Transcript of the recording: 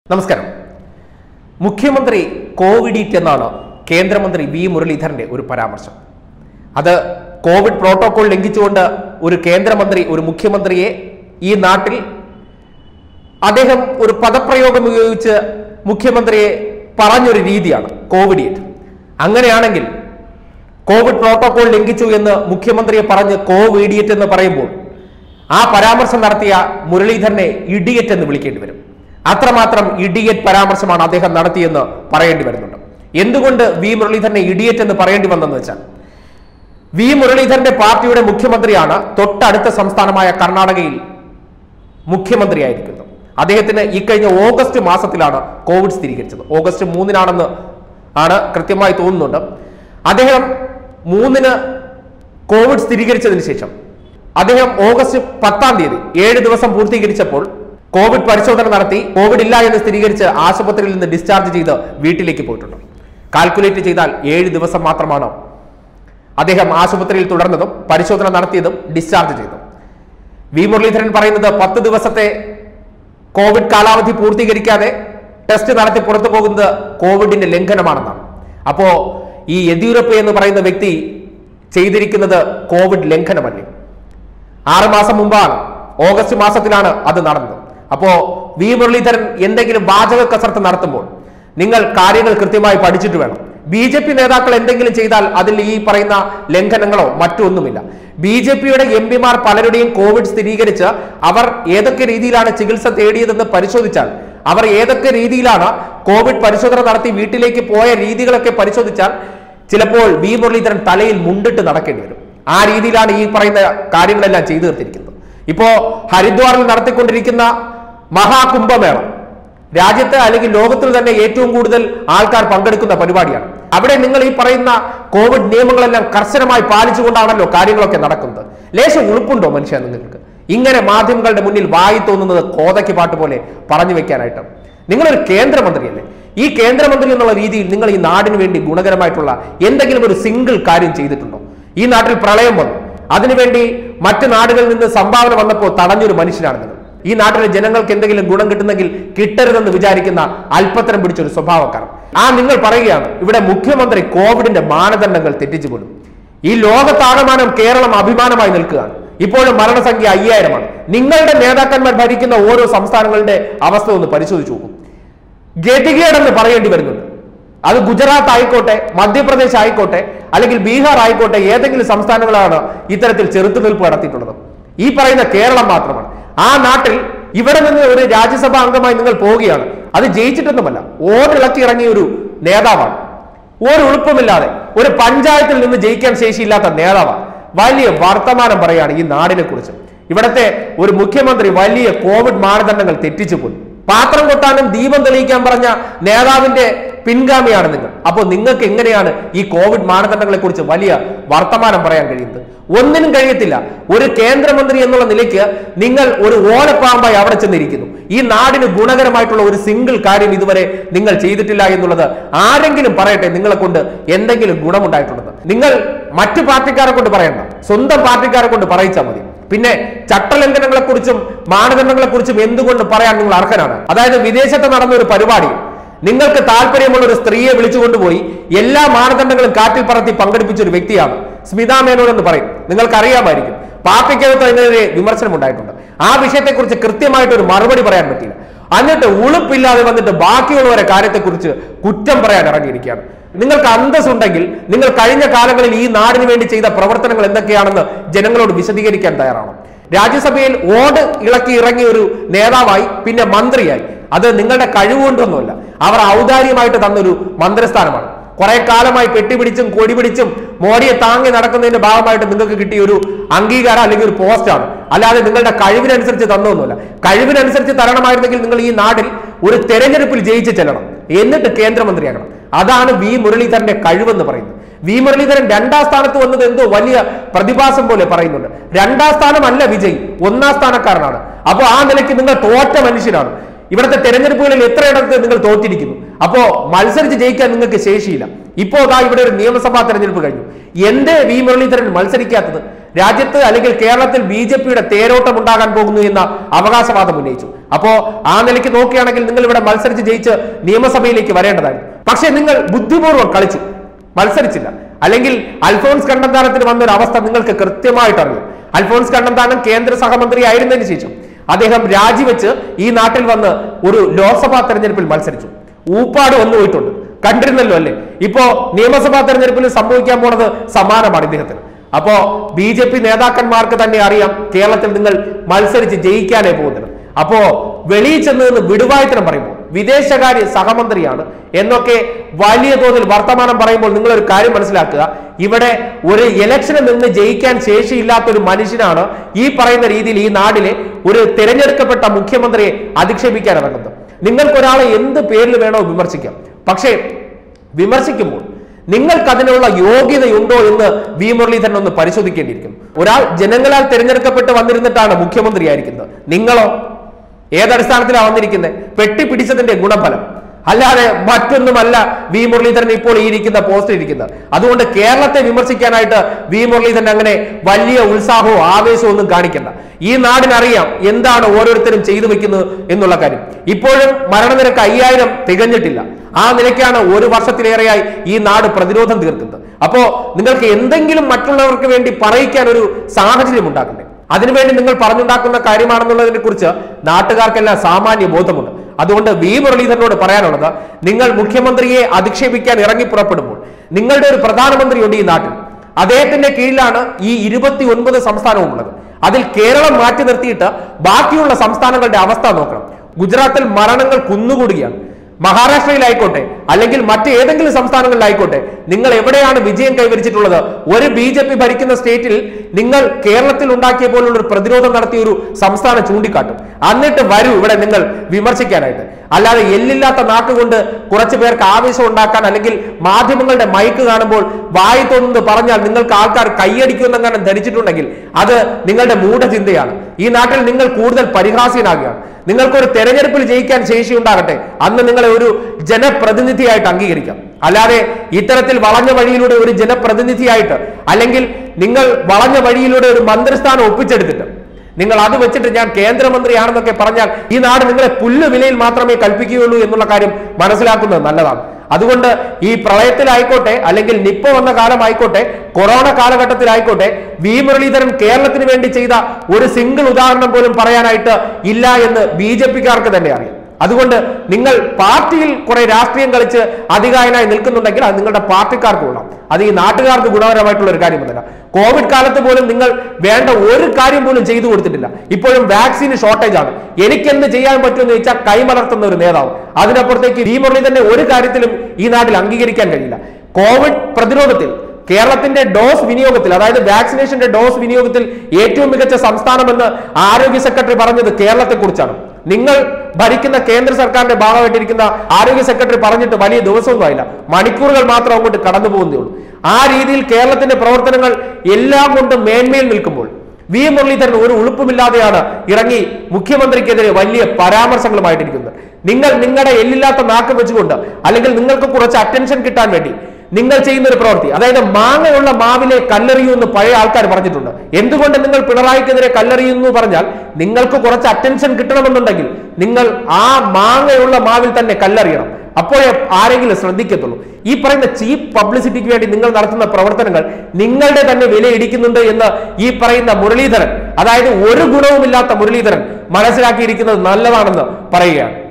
നമസ്കാരം മുഖ്യമന്ത്രി കോവിഡീറ്റ് എന്നാണ് കേന്ദ്രമന്ത്രി വി മുരളീധരന്റെ ഒരു പരാമർശം അത് കോവിഡ് പ്രോട്ടോകോൾ ലംഘിച്ചുകൊണ്ട് ഒരു കേന്ദ്രമന്ത്രി ഒരു മുഖ്യമന്ത്രിയെ ഈ നാട്ടിൽ അദ്ദേഹം ഒരു പദപ്രയോഗം ഉപയോഗിച്ച് മുഖ്യമന്ത്രിയെ പറഞ്ഞൊരു രീതിയാണ് കോവിഡീറ്റ് അങ്ങനെയാണെങ്കിൽ കോവിഡ് പ്രോട്ടോകോൾ ലംഘിച്ചു എന്ന് മുഖ്യമന്ത്രിയെ പറഞ്ഞ് കോവിഡിയറ്റ് എന്ന് പറയുമ്പോൾ ആ പരാമർശം നടത്തിയ മുരളീധരനെ ഇഡിയറ്റ് എന്ന് വിളിക്കേണ്ടി വരും അത്രമാത്രം ഇഡിയറ്റ് പരാമർശമാണ് അദ്ദേഹം നടത്തിയെന്ന് പറയേണ്ടി വരുന്നുണ്ട് എന്തുകൊണ്ട് വി മുരളീധരനെ ഇഡിയറ്റ് എന്ന് പറയേണ്ടി വന്നെന്ന് വെച്ചാൽ വി മുരളീധരന്റെ പാർട്ടിയുടെ മുഖ്യമന്ത്രിയാണ് തൊട്ടടുത്ത സംസ്ഥാനമായ കർണാടകയിൽ മുഖ്യമന്ത്രിയായിരിക്കുന്നത് അദ്ദേഹത്തിന് ഇക്കഴിഞ്ഞ ഓഗസ്റ്റ് മാസത്തിലാണ് കോവിഡ് സ്ഥിരീകരിച്ചത് ഓഗസ്റ്റ് മൂന്നിനാണെന്ന് ആണ് കൃത്യമായി തോന്നുന്നുണ്ട് അദ്ദേഹം മൂന്നിന് കോവിഡ് സ്ഥിരീകരിച്ചതിന് ശേഷം അദ്ദേഹം ഓഗസ്റ്റ് പത്താം തീയതി ഏഴ് ദിവസം പൂർത്തീകരിച്ചപ്പോൾ കോവിഡ് പരിശോധന നടത്തി കോവിഡ് ഇല്ല എന്ന് സ്ഥിരീകരിച്ച് ആശുപത്രിയിൽ നിന്ന് ഡിസ്ചാർജ് ചെയ്ത് വീട്ടിലേക്ക് പോയിട്ടുണ്ട് കാൽക്കുലേറ്റ് ചെയ്താൽ ഏഴ് ദിവസം മാത്രമാണ് അദ്ദേഹം ആശുപത്രിയിൽ തുടർന്നതും പരിശോധന നടത്തിയതും ഡിസ്ചാർജ് ചെയ്തതും വി മുരളീധരൻ പറയുന്നത് പത്ത് ദിവസത്തെ കോവിഡ് കാലാവധി പൂർത്തീകരിക്കാതെ ടെസ്റ്റ് നടത്തി പുറത്തു പോകുന്നത് കോവിഡിന്റെ ലംഘനമാണെന്നാണ് അപ്പോ ഈ യെദ്യൂരപ്പ എന്ന് പറയുന്ന വ്യക്തി ചെയ്തിരിക്കുന്നത് കോവിഡ് ലംഘനമല്ലേ ആറ് മാസം മുമ്പാണ് ഓഗസ്റ്റ് മാസത്തിലാണ് അത് നടന്നത് അപ്പോ വി മുരളീധരൻ എന്തെങ്കിലും വാചക കസർത്ത് നടത്തുമ്പോൾ നിങ്ങൾ കാര്യങ്ങൾ കൃത്യമായി പഠിച്ചിട്ട് വേണം ബി ജെ പി നേതാക്കൾ എന്തെങ്കിലും ചെയ്താൽ അതിൽ ഈ പറയുന്ന ലംഘനങ്ങളോ മറ്റൊന്നുമില്ല ബി ജെ പിയുടെ എം പിമാർ പലരുടെയും കോവിഡ് സ്ഥിരീകരിച്ച് അവർ ഏതൊക്കെ രീതിയിലാണ് ചികിത്സ തേടിയതെന്ന് പരിശോധിച്ചാൽ അവർ ഏതൊക്കെ രീതിയിലാണ് കോവിഡ് പരിശോധന നടത്തി വീട്ടിലേക്ക് പോയ രീതികളൊക്കെ പരിശോധിച്ചാൽ ചിലപ്പോൾ വി മുരളീധരൻ തലയിൽ മുണ്ടിട്ട് നടക്കേണ്ടി വരും ആ രീതിയിലാണ് ഈ പറയുന്ന കാര്യങ്ങളെല്ലാം ചെയ്തു തീർത്തിരിക്കുന്നത് ഇപ്പോ ഹരിദ്വാറിൽ നടത്തിക്കൊണ്ടിരിക്കുന്ന മഹാകുംഭമേള രാജ്യത്ത് അല്ലെങ്കിൽ ലോകത്തിൽ തന്നെ ഏറ്റവും കൂടുതൽ ആൾക്കാർ പങ്കെടുക്കുന്ന പരിപാടിയാണ് അവിടെ നിങ്ങൾ ഈ പറയുന്ന കോവിഡ് നിയമങ്ങളെല്ലാം കർശനമായി പാലിച്ചുകൊണ്ടാണല്ലോ കാര്യങ്ങളൊക്കെ നടക്കുന്നത് ലേശം ഉളുപ്പുണ്ടോ മനുഷ്യ നിങ്ങൾക്ക് ഇങ്ങനെ മാധ്യമങ്ങളുടെ മുന്നിൽ വായി തോന്നുന്നത് കോതയ്ക്ക് പാട്ട് പോലെ പറഞ്ഞു വെക്കാനായിട്ട് നിങ്ങളൊരു കേന്ദ്രമന്ത്രിയല്ലേ ഈ കേന്ദ്രമന്ത്രി എന്നുള്ള രീതിയിൽ നിങ്ങൾ ഈ നാടിന് വേണ്ടി ഗുണകരമായിട്ടുള്ള എന്തെങ്കിലും ഒരു സിംഗിൾ കാര്യം ചെയ്തിട്ടുണ്ടോ ഈ നാട്ടിൽ പ്രളയം വന്നു അതിനുവേണ്ടി മറ്റ് നാടുകളിൽ നിന്ന് സംഭാവന വന്നപ്പോൾ തടഞ്ഞൊരു മനുഷ്യനാണ് നിങ്ങൾ ഈ നാട്ടിലെ ജനങ്ങൾക്ക് എന്തെങ്കിലും ഗുണം കിട്ടുന്നെങ്കിൽ കിട്ടരുതെന്ന് വിചാരിക്കുന്ന അല്പത്തരം പിടിച്ചൊരു സ്വഭാവക്കാരൻ ആ നിങ്ങൾ പറയുകയാണ് ഇവിടെ മുഖ്യമന്ത്രി കോവിഡിന്റെ മാനദണ്ഡങ്ങൾ തെറ്റിച്ചു പോലും ഈ ലോകത്താകമാനം കേരളം അഭിമാനമായി നിൽക്കുകയാണ് ഇപ്പോഴും മരണസംഖ്യ അയ്യായിരമാണ് നിങ്ങളുടെ നേതാക്കന്മാർ ഭരിക്കുന്ന ഓരോ സംസ്ഥാനങ്ങളുടെ അവസ്ഥ ഒന്ന് പരിശോധിച്ചു നോക്കും ഗതികേടെന്ന് പറയേണ്ടി വരുന്നുണ്ട് അത് ഗുജറാത്ത് ആയിക്കോട്ടെ മധ്യപ്രദേശ് ആയിക്കോട്ടെ അല്ലെങ്കിൽ ബീഹാർ ആയിക്കോട്ടെ ഏതെങ്കിലും സംസ്ഥാനങ്ങളാണ് ഇത്തരത്തിൽ ചെറുത്തുനിൽപ്പ് നടത്തിയിട്ടുള്ളത് ഈ പറയുന്ന കേരളം മാത്രമാണ് ആ നാട്ടിൽ ഇവിടെ നിന്ന് ഒരു രാജ്യസഭാ അംഗമായി നിങ്ങൾ പോവുകയാണ് അത് ജയിച്ചിട്ടൊന്നുമല്ല ഓടിളക്കി ഇറങ്ങിയ ഒരു നേതാവാണ് ഒരു ഉളുപ്പമില്ലാതെ ഒരു പഞ്ചായത്തിൽ നിന്ന് ജയിക്കാൻ ശേഷിയില്ലാത്ത നേതാവാണ് വലിയ വർത്തമാനം പറയാണ് ഈ നാടിനെ കുറിച്ച് ഇവിടത്തെ ഒരു മുഖ്യമന്ത്രി വലിയ കോവിഡ് മാനദണ്ഡങ്ങൾ തെറ്റിച്ചു പോയി പാത്രം കൊട്ടാനും ദീപം തെളിയിക്കാൻ പറഞ്ഞ നേതാവിന്റെ പിൻഗാമിയാണ് നിങ്ങൾ അപ്പോൾ നിങ്ങൾക്ക് എങ്ങനെയാണ് ഈ കോവിഡ് മാനദണ്ഡങ്ങളെ കുറിച്ച് വലിയ വർത്തമാനം പറയാൻ കഴിയുന്നത് ഒന്നിനും കഴിയത്തില്ല ഒരു കേന്ദ്രമന്ത്രി എന്നുള്ള നിലയ്ക്ക് നിങ്ങൾ ഒരു ഓലപ്പാമ്പായി അവിടെ ചെന്നിരിക്കുന്നു ഈ നാടിന് ഗുണകരമായിട്ടുള്ള ഒരു സിംഗിൾ കാര്യം ഇതുവരെ നിങ്ങൾ ചെയ്തിട്ടില്ല എന്നുള്ളത് ആരെങ്കിലും പറയട്ടെ നിങ്ങളെ കൊണ്ട് എന്തെങ്കിലും ഗുണമുണ്ടായിട്ടുള്ളത് നിങ്ങൾ മറ്റു പാർട്ടിക്കാരെ കൊണ്ട് പറയണ്ട സ്വന്തം പാർട്ടിക്കാരെ കൊണ്ട് പറയിച്ചാൽ മതി പിന്നെ ചട്ടലംഘനങ്ങളെ കുറിച്ചും മാനദണ്ഡങ്ങളെ കുറിച്ചും എന്തുകൊണ്ട് പറയാൻ നിങ്ങൾ അർഹനാണ് അതായത് വിദേശത്ത് നടന്ന ഒരു പരിപാടി നിങ്ങൾക്ക് താല്പര്യമുള്ള ഒരു സ്ത്രീയെ വിളിച്ചുകൊണ്ടുപോയി എല്ലാ മാനദണ്ഡങ്ങളും കാറ്റിൽ പറത്തി പങ്കെടുപ്പിച്ച ഒരു വ്യക്തിയാണ് സ്മിത മേനോൻ എന്ന് പറയും നിങ്ങൾക്ക് അറിയാമായിരിക്കും പാർട്ടിക്കകത്ത് അതിനെതിരെ വിമർശനം ഉണ്ടായിട്ടുണ്ട് ആ വിഷയത്തെക്കുറിച്ച് കൃത്യമായിട്ട് ഒരു മറുപടി പറയാൻ പറ്റിയില്ല എന്നിട്ട് ഉളുപ്പില്ലാതെ വന്നിട്ട് ബാക്കിയുള്ളവരെ കാര്യത്തെക്കുറിച്ച് കുറ്റം പറയാൻ ഇറങ്ങിയിരിക്കുകയാണ് നിങ്ങൾക്ക് അന്തസ്സുണ്ടെങ്കിൽ നിങ്ങൾ കഴിഞ്ഞ കാലങ്ങളിൽ ഈ നാടിന് വേണ്ടി ചെയ്ത പ്രവർത്തനങ്ങൾ എന്തൊക്കെയാണെന്ന് ജനങ്ങളോട് വിശദീകരിക്കാൻ തയ്യാറാണ് രാജ്യസഭയിൽ ഓട് ഇളക്കി ഇറങ്ങിയ ഒരു നേതാവായി പിന്നെ മന്ത്രിയായി അത് നിങ്ങളുടെ കഴിവുകൊണ്ടൊന്നുമല്ല അവർ ഔദാര്യമായിട്ട് തന്നൊരു മന്ത്രിസ്ഥാനമാണ് കുറെ കാലമായി പെട്ടിപിടിച്ചും കൊടി പിടിച്ചും മോഡിയെ താങ്ങി നടക്കുന്നതിന്റെ ഭാഗമായിട്ട് നിങ്ങൾക്ക് കിട്ടിയ ഒരു അംഗീകാരം അല്ലെങ്കിൽ ഒരു പോസ്റ്റാണ് അല്ലാതെ നിങ്ങളുടെ കഴിവിനനുസരിച്ച് തന്നൊന്നുമല്ല കഴിവിനനുസരിച്ച് തരണമായിരുന്നെങ്കിൽ നിങ്ങൾ ഈ നാട്ടിൽ ഒരു തെരഞ്ഞെടുപ്പിൽ ജയിച്ച് ചെല്ലണം എന്നിട്ട് കേന്ദ്രമന്ത്രിയാകണം അതാണ് വി മുരളീധരന്റെ കഴിവെന്ന് പറയുന്നത് വി മുരളീധരൻ രണ്ടാം സ്ഥാനത്ത് വന്നത് എന്തോ വലിയ പ്രതിഭാസം പോലെ പറയുന്നുണ്ട് രണ്ടാം സ്ഥാനമല്ല വിജയ് ഒന്നാം സ്ഥാനക്കാരനാണ് അപ്പോൾ ആ നിലയ്ക്ക് നിങ്ങൾ തോറ്റ മനുഷ്യനാണ് ഇവിടുത്തെ തെരഞ്ഞെടുപ്പുകളിൽ എത്രയിടത്ത് നിങ്ങൾ തോറ്റിരിക്കുന്നു അപ്പോ മത്സരിച്ച് ജയിക്കാൻ നിങ്ങൾക്ക് ശേഷിയില്ല ഇപ്പോ ദാ ഇവിടെ ഒരു നിയമസഭാ തെരഞ്ഞെടുപ്പ് കഴിഞ്ഞു എന്തേ വി മുരളീധരൻ മത്സരിക്കാത്തത് രാജ്യത്ത് അല്ലെങ്കിൽ കേരളത്തിൽ ബി ജെ പിയുടെ തേരോട്ടം ഉണ്ടാകാൻ പോകുന്നു എന്ന അവകാശവാദം ഉന്നയിച്ചു അപ്പോ ആ നിലയ്ക്ക് നോക്കുകയാണെങ്കിൽ നിങ്ങൾ ഇവിടെ മത്സരിച്ച് ജയിച്ച് നിയമസഭയിലേക്ക് വരേണ്ടതായിരുന്നു പക്ഷേ നിങ്ങൾ ബുദ്ധിപൂർവ്വം കളിച്ചു മത്സരിച്ചില്ല അല്ലെങ്കിൽ അൽഫോൺസ് കണ്ണന്താനത്തിന് വന്ന ഒരു അവസ്ഥ നിങ്ങൾക്ക് കൃത്യമായിട്ട് അറിയും അൽഫോൺസ് കണ്ണന്താനം കേന്ദ്ര സഹമന്ത്രി ആയിരുന്നതിന് ശേഷം അദ്ദേഹം രാജിവെച്ച് ഈ നാട്ടിൽ വന്ന് ഒരു ലോക്സഭാ തെരഞ്ഞെടുപ്പിൽ മത്സരിച്ചു ഊപ്പാട് വന്നു പോയിട്ടുണ്ട് കണ്ടിരുന്നല്ലോ അല്ലേ ഇപ്പോ നിയമസഭാ തെരഞ്ഞെടുപ്പിൽ സംഭവിക്കാൻ പോണത് സമാനമാണ് ഇദ്ദേഹത്തിന് അപ്പോ ബി ജെ പി നേതാക്കന്മാർക്ക് തന്നെ അറിയാം കേരളത്തിൽ നിങ്ങൾ മത്സരിച്ച് ജയിക്കാനേ പോകുന്നത് അപ്പോ വെളിയിൽ ചെന്ന് നിന്ന് വിടുവായത്തരം പറയുമ്പോൾ വിദേശകാര്യ സഹമന്ത്രിയാണ് എന്നൊക്കെ വലിയ തോതിൽ വർത്തമാനം പറയുമ്പോൾ നിങ്ങൾ ഒരു കാര്യം മനസ്സിലാക്കുക ഇവിടെ ഒരു ഇലക്ഷനിൽ നിന്ന് ജയിക്കാൻ ശേഷിയില്ലാത്ത ഒരു മനുഷ്യനാണ് ഈ പറയുന്ന രീതിയിൽ ഈ നാടിലെ ഒരു തിരഞ്ഞെടുക്കപ്പെട്ട മുഖ്യമന്ത്രിയെ അധിക്ഷേപിക്കാൻ ഇറങ്ങുന്നത് നിങ്ങൾക്ക് ഒരാളെ എന്ത് പേരിൽ വേണോ വിമർശിക്കാം പക്ഷേ വിമർശിക്കുമ്പോൾ നിങ്ങൾക്ക് അതിനുള്ള യോഗ്യതയുണ്ടോ എന്ന് വി മുരളീധരൻ ഒന്ന് പരിശോധിക്കേണ്ടിയിരിക്കുന്നു ഒരാൾ ജനങ്ങളാൽ തിരഞ്ഞെടുക്കപ്പെട്ട് വന്നിരുന്നിട്ടാണ് മുഖ്യമന്ത്രിയായിരിക്കുന്നത് നിങ്ങളോ ഏതടിസ്ഥാനത്തിലാണ് വന്നിരിക്കുന്നത് പെട്ടി പിടിച്ചതിന്റെ ഗുണഫലം അല്ലാതെ മറ്റൊന്നുമല്ല വി മുരളീധരൻ ഇപ്പോൾ ഈ ഇരിക്കുന്ന പോസ്റ്റിൽ ഇരിക്കുന്നത് അതുകൊണ്ട് കേരളത്തെ വിമർശിക്കാനായിട്ട് വി മുരളീധരൻ അങ്ങനെ വലിയ ഉത്സാഹവും ആവേശവും ഒന്നും കാണിക്കണ്ട ഈ നാടിനറിയാം എന്താണ് ഓരോരുത്തരും ചെയ്തു വെക്കുന്നത് എന്നുള്ള കാര്യം ഇപ്പോഴും മരണനിരക്ക് അയ്യായിരം തികഞ്ഞിട്ടില്ല ആ നിലയ്ക്കാണ് ഒരു വർഷത്തിലേറെയായി ഈ നാട് പ്രതിരോധം തീർക്കുന്നത് അപ്പോ നിങ്ങൾക്ക് എന്തെങ്കിലും മറ്റുള്ളവർക്ക് വേണ്ടി പറയിക്കാൻ ഒരു സാഹചര്യം ഉണ്ടാക്കണ്ടേ അതിനുവേണ്ടി നിങ്ങൾ പറഞ്ഞുണ്ടാക്കുന്ന കാര്യമാണെന്നുള്ളതിനെ കുറിച്ച് നാട്ടുകാർക്കെല്ലാം സാമാന്യ ബോധമുണ്ട് അതുകൊണ്ട് വി മുരളീധരനോട് പറയാനുള്ളത് നിങ്ങൾ മുഖ്യമന്ത്രിയെ അധിക്ഷേപിക്കാൻ ഇറങ്ങി പുറപ്പെടുമ്പോൾ നിങ്ങളുടെ ഒരു പ്രധാനമന്ത്രിയുണ്ട് ഈ നാട്ടിൽ അദ്ദേഹത്തിന്റെ കീഴിലാണ് ഈ ഇരുപത്തി ഒൻപത് സംസ്ഥാനവും ഉള്ളത് അതിൽ കേരളം മാറ്റി നിർത്തിയിട്ട് ബാക്കിയുള്ള സംസ്ഥാനങ്ങളുടെ അവസ്ഥ നോക്കണം ഗുജറാത്തിൽ മരണങ്ങൾ കുന്നുകൂടുകയാണ് മഹാരാഷ്ട്രയിലായിക്കോട്ടെ അല്ലെങ്കിൽ മറ്റേതെങ്കിലും സംസ്ഥാനങ്ങളിലായിക്കോട്ടെ നിങ്ങൾ എവിടെയാണ് വിജയം കൈവരിച്ചിട്ടുള്ളത് ഒരു ബി ജെ പി ഭരിക്കുന്ന സ്റ്റേറ്റിൽ നിങ്ങൾ കേരളത്തിൽ ഉണ്ടാക്കിയ പോലുള്ള ഒരു പ്രതിരോധം നടത്തിയ ഒരു സംസ്ഥാനം ചൂണ്ടിക്കാട്ടും എന്നിട്ട് വരൂ ഇവിടെ നിങ്ങൾ വിമർശിക്കാനായിട്ട് അല്ലാതെ എല്ലില്ലാത്ത നാക്കുകൊണ്ട് കുറച്ചു പേർക്ക് ആവേശം ഉണ്ടാക്കാൻ അല്ലെങ്കിൽ മാധ്യമങ്ങളുടെ മൈക്ക് കാണുമ്പോൾ വായി തോന്നുന്നത് പറഞ്ഞാൽ നിങ്ങൾക്ക് ആൾക്കാർ കൈയടിക്കുമെന്നെങ്ങനെ ധരിച്ചിട്ടുണ്ടെങ്കിൽ അത് നിങ്ങളുടെ മൂഢചിന്തയാണ് ഈ നാട്ടിൽ നിങ്ങൾ കൂടുതൽ പരിഹാസ്യനാകുകയാണ് നിങ്ങൾക്കൊരു തെരഞ്ഞെടുപ്പിൽ ജയിക്കാൻ ശേഷി ഉണ്ടാകട്ടെ അന്ന് നിങ്ങളെ ഒരു ജനപ്രതിനിധിയായിട്ട് അംഗീകരിക്കാം അല്ലാതെ ഇത്തരത്തിൽ വളഞ്ഞ വഴിയിലൂടെ ഒരു ജനപ്രതിനിധിയായിട്ട് അല്ലെങ്കിൽ നിങ്ങൾ വളഞ്ഞ വഴിയിലൂടെ ഒരു മന്ത്രിസ്ഥാനം ഒപ്പിച്ചെടുത്തിട്ട് നിങ്ങൾ അത് വെച്ചിട്ട് ഞാൻ കേന്ദ്രമന്ത്രിയാണെന്നൊക്കെ പറഞ്ഞാൽ ഈ നാട് നിങ്ങളെ പുല്ല് വിലയിൽ മാത്രമേ കൽപ്പിക്കുകയുള്ളൂ എന്നുള്ള കാര്യം മനസ്സിലാക്കുന്നത് നല്ലതാണ് അതുകൊണ്ട് ഈ പ്രളയത്തിലായിക്കോട്ടെ അല്ലെങ്കിൽ നിപ്പ വന്ന കാലമായിക്കോട്ടെ കൊറോണ കാലഘട്ടത്തിലായിക്കോട്ടെ വി മുരളീധരൻ കേരളത്തിന് വേണ്ടി ചെയ്ത ഒരു സിംഗിൾ ഉദാഹരണം പോലും പറയാനായിട്ട് ഇല്ല എന്ന് ബി ജെ പിക്കാർക്ക് തന്നെ അറിയാം അതുകൊണ്ട് നിങ്ങൾ പാർട്ടിയിൽ കുറെ രാഷ്ട്രീയം കളിച്ച് അധികായനായി നിൽക്കുന്നുണ്ടെങ്കിൽ അത് നിങ്ങളുടെ പാർട്ടിക്കാർക്ക് ഗുണം അത് ഈ നാട്ടുകാർക്ക് ഗുണകരമായിട്ടുള്ള ഒരു കാര്യമൊന്നുമല്ല കോവിഡ് കാലത്ത് പോലും നിങ്ങൾ വേണ്ട ഒരു കാര്യം പോലും ചെയ്തു കൊടുത്തിട്ടില്ല ഇപ്പോഴും വാക്സിന് ഷോർട്ടേജ് ആണ് എനിക്കെന്ത് ചെയ്യാൻ പറ്റുമെന്ന് ചോദിച്ചാൽ കൈമലർത്തുന്ന ഒരു നേതാവ് അതിനപ്പുറത്തേക്ക് വി മുരളീധരനെ ഒരു കാര്യത്തിലും ഈ നാട്ടിൽ അംഗീകരിക്കാൻ കഴിയില്ല കോവിഡ് പ്രതിരോധത്തിൽ കേരളത്തിന്റെ ഡോസ് വിനിയോഗത്തിൽ അതായത് വാക്സിനേഷന്റെ ഡോസ് വിനിയോഗത്തിൽ ഏറ്റവും മികച്ച സംസ്ഥാനമെന്ന് ആരോഗ്യ സെക്രട്ടറി പറഞ്ഞത് കേരളത്തെ കുറിച്ചാണ് നിങ്ങൾ ഭരിക്കുന്ന കേന്ദ്ര സർക്കാരിന്റെ ഭാഗമായിട്ടിരിക്കുന്ന ആരോഗ്യ സെക്രട്ടറി പറഞ്ഞിട്ട് വലിയ ദിവസമൊന്നും ആയില്ല മണിക്കൂറുകൾ മാത്രം അങ്ങോട്ട് കടന്നു പോകുന്നേ ഉള്ളൂ ആ രീതിയിൽ കേരളത്തിന്റെ പ്രവർത്തനങ്ങൾ എല്ലാം കൊണ്ടും മേന്മയിൽ നിൽക്കുമ്പോൾ വി മുരളീധരൻ ഒരു ഉളുപ്പുമില്ലാതെയാണ് ഇറങ്ങി മുഖ്യമന്ത്രിക്കെതിരെ വലിയ പരാമർശങ്ങളുമായിട്ടിരിക്കുന്നത് നിങ്ങൾ നിങ്ങളുടെ എല്ലില്ലാത്ത നാക്ക് വെച്ചുകൊണ്ട് അല്ലെങ്കിൽ നിങ്ങൾക്ക് കുറച്ച് അറ്റൻഷൻ കിട്ടാൻ വേണ്ടി നിങ്ങൾ ചെയ്യുന്ന ഒരു പ്രവൃത്തി അതായത് മാങ്ങയുള്ള മാവിലെ കല്ലെറിയൂ എന്ന് പഴയ ആൾക്കാർ പറഞ്ഞിട്ടുണ്ട് എന്തുകൊണ്ട് നിങ്ങൾ പിണറായിക്കെതിരെ കല്ലെറിയുന്നു എന്ന് പറഞ്ഞാൽ നിങ്ങൾക്ക് കുറച്ച് അറ്റൻഷൻ കിട്ടണമെന്നുണ്ടെങ്കിൽ നിങ്ങൾ ആ മാങ്ങയുള്ള മാവിൽ തന്നെ കല്ലെറിയണം അപ്പോഴേ ആരെങ്കിലും ശ്രദ്ധിക്കത്തുള്ളൂ ഈ പറയുന്ന ചീപ്പ് പബ്ലിസിറ്റിക്ക് വേണ്ടി നിങ്ങൾ നടത്തുന്ന പ്രവർത്തനങ്ങൾ നിങ്ങളുടെ തന്നെ വില ഇടിക്കുന്നുണ്ട് എന്ന് ഈ പറയുന്ന മുരളീധരൻ അതായത് ഒരു ഗുണവുമില്ലാത്ത മുരളീധരൻ മനസ്സിലാക്കിയിരിക്കുന്നത് നല്ലതാണെന്ന് പറയുകയാണ്